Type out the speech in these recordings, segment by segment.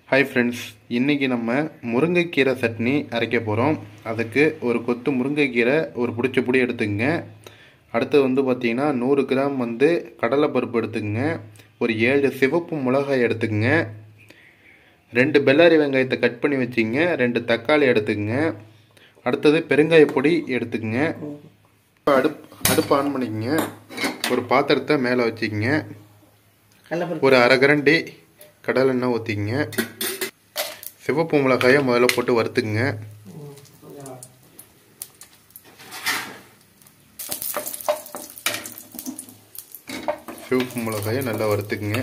Hi friends இன்றைக்கி நம்ம முருங்கைக்கீரை சட்னி அரைக்க போகிறோம் அதுக்கு ஒரு கொத்து முருங்கைக்கீரை ஒரு பிடிச்ச புடி எடுத்துக்கங்க அடுத்து வந்து பார்த்திங்கன்னா நூறு கிராம் வந்து கடலைப்பருப்பு எடுத்துக்கங்க ஒரு ஏழு சிவப்பு மிளகாய் எடுத்துக்கங்க ரெண்டு பெல்லாரி வெங்காயத்தை கட் பண்ணி வச்சுங்க ரெண்டு தக்காளி எடுத்துக்கங்க அடுத்தது பெருங்காய பொடி எடுத்துக்கங்க அடுப் அடுப்பு ஆன் பண்ணிக்கங்க ஒரு பாத்திரத்தை மேலே வச்சுக்கங்க கடலப்பருப்பு ஒரு அரை கரண்டி கடலை எண்ணெய் ஊற்றிக்கங்க சிவப்பு மிளகாயை முதல்ல போட்டு வறுத்துக்குங்க சிவப்பு மிளகாயை நல்லா வறுத்துக்குங்க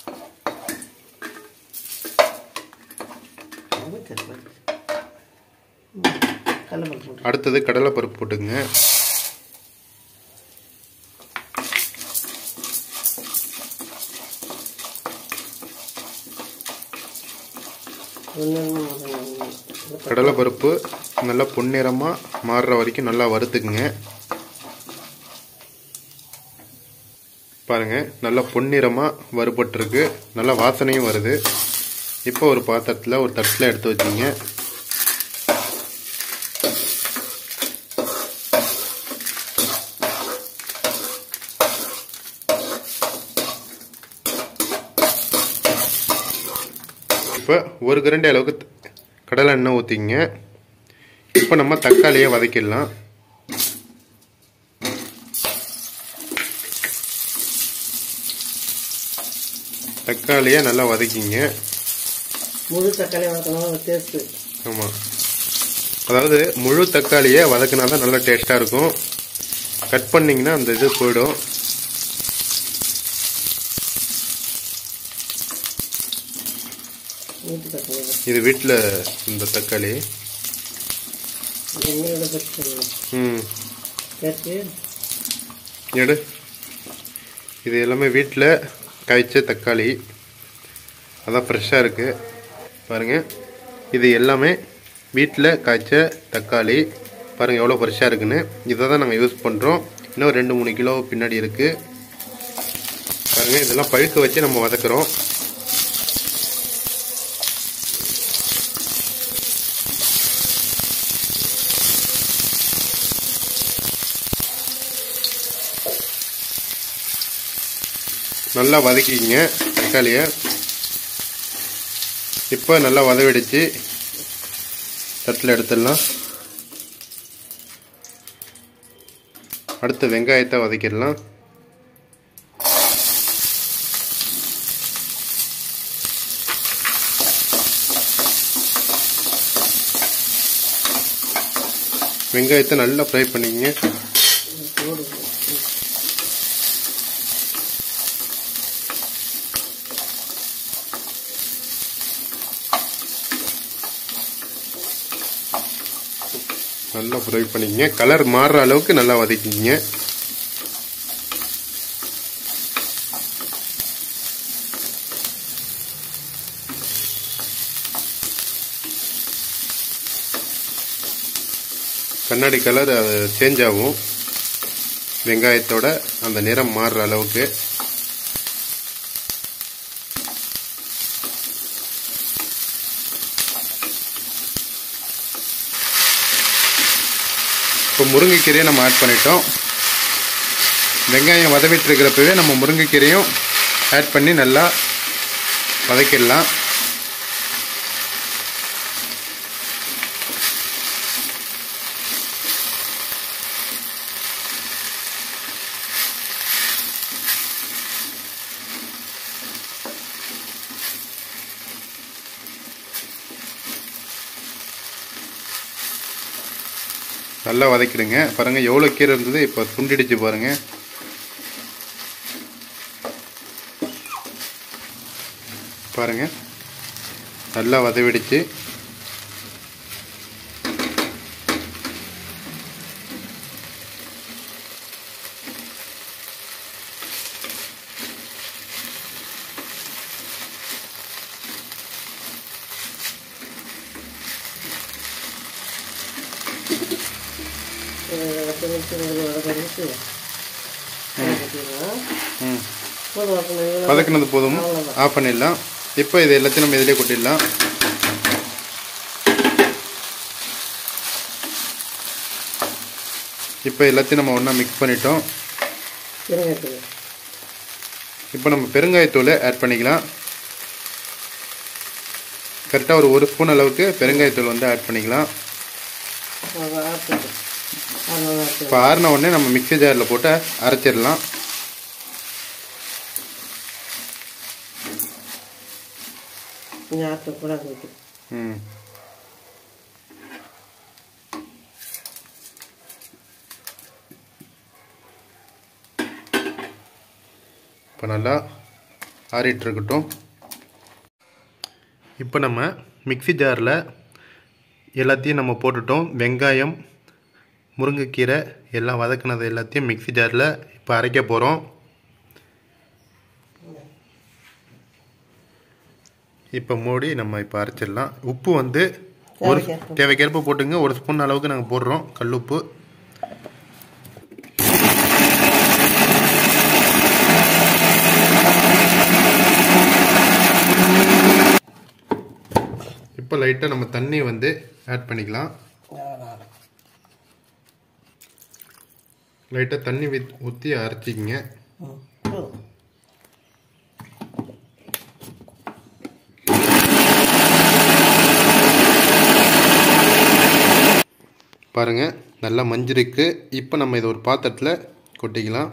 கடலப்பருப்பு போட்டு அடுத்தது கடலை பருப்பு போட்டுக்குங்க கடலை பருப்பு நல்லா பொன்னிறமாக மாறுற வரைக்கும் நல்லா வறுத்துக்குங்க பாருங்க நல்லா பொன்னிறமாக வறுபட்டுருக்கு நல்லா வாசனையும் வருது இப்போ ஒரு பாத்திரத்தில் ஒரு தட்டில் எடுத்து வச்சுங்க இப்போ ஒரு கரண்டி அளவுக்கு த- கடலை எண்ணெய் ஊற்றிங்க இப்போ நம்ம தக்காளியை வதக்கிடலாம் தக்காளியை நல்லா வதக்கிங்க முழு தக்காளி வளர்க்கணும் டேஸ்ட்டு ஆமாம் அதாவது முழு தக்காளியை வதக்குனா தான் நல்லா டேஸ்ட்டாக இருக்கும் கட் பண்ணிங்கன்னா அந்த இது போயிடும் வீட்டு தக்காளி இது வீட்டில் இந்த தக்காளி எண்ணெயோட பச்சை ம் சேர்த்து எடு இது எல்லாமே வீட்டில் காய்ச்ச தக்காளி அதான் ஃப்ரெஷ்ஷாக இருக்குது பாருங்கள் இது எல்லாமே வீட்டில் காய்ச்ச தக்காளி பாருங்கள் எவ்வளோ ஃப்ரெஷ்ஷாக இருக்குன்னு இதை தான் நாங்கள் யூஸ் பண்ணுறோம் இன்னும் ரெண்டு மூணு கிலோ பின்னாடி இருக்குது பாருங்கள் இதெல்லாம் பழுக்க வச்சு நம்ம வதக்குறோம் நல்லா வதக்கிங்க தக்காளியை இப்போ நல்லா வதவிடுச்சு தட்டில் எடுத்துடலாம் அடுத்து வெங்காயத்தை வதக்கிடலாம் வெங்காயத்தை நல்லா ஃப்ரை பண்ணிக்கங்க போடு நல்லா ஃப்ரை பண்ணிக்கங்க கலர் மாறுற அளவுக்கு நல்லா வதக்கிங்க கண்ணாடி கலர் சேஞ்ச் ஆகும் வெங்காயத்தோட அந்த நிறம் மாறுற அளவுக்கு இப்போ முருங்கைக்கீரையை நம்ம ஆட் பண்ணிட்டோம் வெங்காயம் வதவிட்டு இருக்கிறப்பவே நம்ம முருங்கைக்கீரையும் ஆட் பண்ணி நல்லா வதக்கிடலாம் நல்லா வதக்கிடுங்க பாருங்க எவ்வளோ கீரை இருந்தது இப்போ துண்டிடுச்சு பாருங்க பாருங்க நல்லா வதவிடுச்சு பத்து நிமிஷம் வதக்கிட்டு ம் போதும் அப்போ வதக்குனது போதும் ஆஃப் பண்ணிடலாம் இப்போ இது எல்லாத்தையும் நம்ம இதிலே கொட்டிடலாம் இப்போ எல்லாத்தையும் நம்ம ஒன்றா மிக்ஸ் பண்ணிட்டோம் பெருங்காயத்தூள் இப்போ நம்ம பெருங்காயத்தூளை ஆட் பண்ணிக்கலாம் கரெக்டாக ஒரு ஒரு ஸ்பூன் அளவுக்கு பெருங்காயத்தூள் வந்து ஆட் பண்ணிக்கலாம் அதை ஆட்டு அதை ஆட்டு இப்போ ஆறின உடனே நம்ம மிக்ஸி ஜாரில் போட்டு அரைச்சிடலாம் கொஞ்சம் ஆட்டு கூட இருக்கு ம் இப்போ நல்லா ஆறிட்டு இருக்கட்டும் இப்போ நம்ம மிக்ஸி ஜாரில் எல்லாத்தையும் நம்ம போட்டுட்டோம் வெங்காயம் முருங்கைக்கீரை எல்லாம் வதக்குனது எல்லாத்தையும் மிக்ஸி ஜாரில் இப்போ அரைக்க போகிறோம் இப்போ மூடி நம்ம இப்போ அரைச்சிடலாம் உப்பு வந்து ஒரு தேவைக்கேற்ப. தேவைக்கேற்ப போட்டுங்க ஒரு ஸ்பூன் அளவுக்கு நாங்கள் போடுறோம் கல்லுப்பு இப்போ லைட்டாக நம்ம தண்ணி வந்து ஆட் பண்ணிக்கலாம் லைட்டாக தண்ணி வித் ஊற்றி அரைச்சிக்கங்க ம் போதும். பாருங்க நல்லா மஞ்சிருக்கு இப்போ நம்ம இதை ஒரு பாத்திரத்தில் கொட்டிக்கலாம்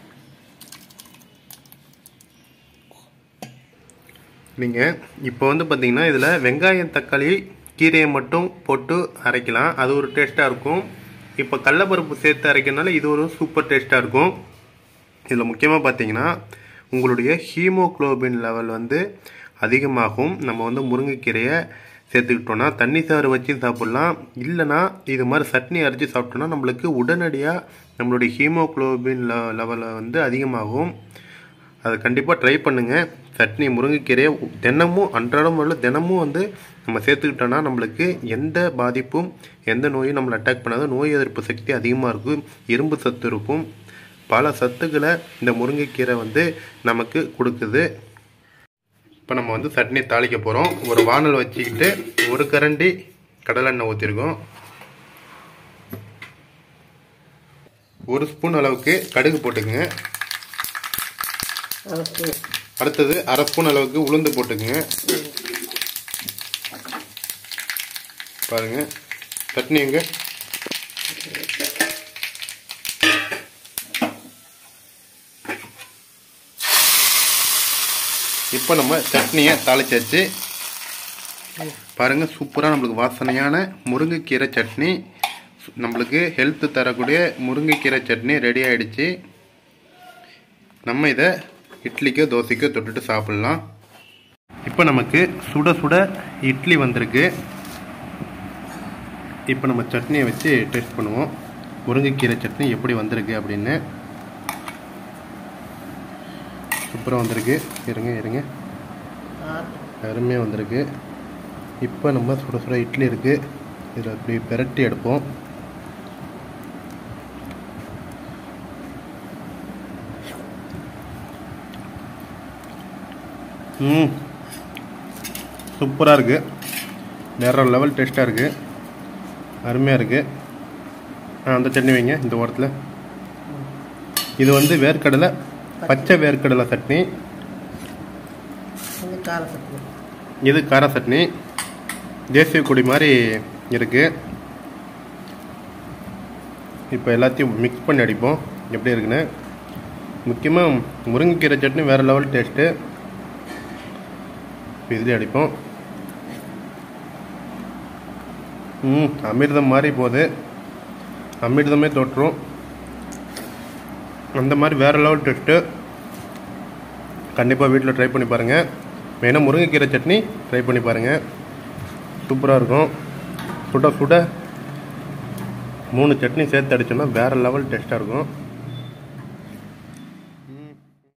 நீங்கள் இப்போ வந்து பார்த்தீங்கன்னா இதில் வெங்காயம் தக்காளி கீரையை மட்டும் போட்டு அரைக்கலாம் அது ஒரு டேஸ்ட்டாக இருக்கும் இப்போ கடலப்பருப்பு சேர்த்து அரைக்கிறதுனால இது ஒரு சூப்பர் டேஸ்ட்டாக இருக்கும் இதில் முக்கியமாக பார்த்தீங்கன்னா உங்களுடைய ஹீமோகுளோபின் லெவல் வந்து அதிகமாகும் நம்ம வந்து முருங்கைக்கீரையை சேர்த்துக்கிட்டோன்னா தண்ணி சாறு வச்சு சாப்பிட்லாம் இல்லைன்னா இது மாதிரி சட்னி அரைச்சி சாப்பிட்டோன்னா நம்மளுக்கு உடனடியாக நம்மளுடைய ஹீமோகுளோபின் லெவலை வந்து அதிகமாகும் அதை கண்டிப்பாக ட்ரை பண்ணுங்கள் சட்னி முருங்கைக்கீரையை தினமும் அன்றாடம் உள்ள தினமும் வந்து நம்ம சேர்த்துக்கிட்டோன்னா நம்மளுக்கு எந்த பாதிப்பும் எந்த நோயும் நம்மளை அட்டாக் பண்ணாத நோய் எதிர்ப்பு சக்தி அதிகமாக இருக்கும் இரும்பு சத்து இருக்கும் பல சத்துக்களை இந்த முருங்கைக்கீரை வந்து நமக்கு கொடுக்குது இப்போ நம்ம வந்து சட்னி தாளிக்க போகிறோம் ஒரு வானல் வச்சுக்கிட்டு ஒரு கரண்டி கடலெண்ணெய் ஊற்றிருக்கோம் ஒரு ஸ்பூன் அளவுக்கு கடுகு போட்டுக்குங்க அரை ஸ்பூன் அடுத்தது அரை ஸ்பூன் அளவுக்கு உளுந்து போட்டுக்குங்க பாருங்க சட்னி எங்க இப்போ நம்ம சட்னியை தாளிச்சாச்சு பாருங்க சூப்பராக நம்மளுக்கு வாசனையான முருங்கைக்கீரை சட்னி நம்மளுக்கு ஹெல்த் தரக்கூடிய முருங்கைக்கீரை சட்னி ரெடி ஆயிடுச்சு நம்ம இதை இட்லிக்கோ தோசைக்கோ தொட்டுட்டு சாப்பிட்லாம் இப்போ நமக்கு சுட சுட இட்லி வந்திருக்கு இப்போ நம்ம சட்னியை வச்சு டேஸ்ட் பண்ணுவோம் முருங்கைக்கீரை சட்னி எப்படி வந்திருக்கு அப்படின்னு சூப்பராக வந்திருக்கு இருங்க இருங்க ஆட்டு அருமையாக வந்திருக்கு இப்போ நம்ம சுட சுட இட்லி இருக்குது இதில் அப்படி பெரட்டி எடுப்போம் ம் சூப்பராக இருக்குது வேற லெவல் டேஸ்ட்டாக இருக்குது அருமையாக இருக்குது ஆ அந்த சட்னி வைங்க இந்த ஓரத்தில் இது வந்து வேர்க்கடலை பச்சை வேர்க்கடலை சட்னி வந்து கார சட்னி இது கார சட்னி தேசிய கொடி மாதிரி இருக்குது இப்போ எல்லாத்தையும் மிக்ஸ் பண்ணி அடிப்போம் எப்படி இருக்குன்னு முக்கியமாக முருங்கைக்கீரை சட்னி வேறு லெவல் டேஸ்ட்டு இப்போ இதுலேயே அடிப்போம் ம் அமிர்தம் மாதிரி போகுது அமிர்தமே தோற்றும் அந்த மாதிரி வேறு லெவல் டேஸ்ட்டு கண்டிப்பாக வீட்டில் ட்ரை பண்ணி பாருங்கள் மெயினாக முருங்கைக்கீரை சட்னி ட்ரை பண்ணி பாருங்கள் சூப்பராக இருக்கும் சுட சுட மூணு சட்னி சேர்த்து அடிச்சோம்னா வேறு லெவல் டேஸ்ட்டாக இருக்கும்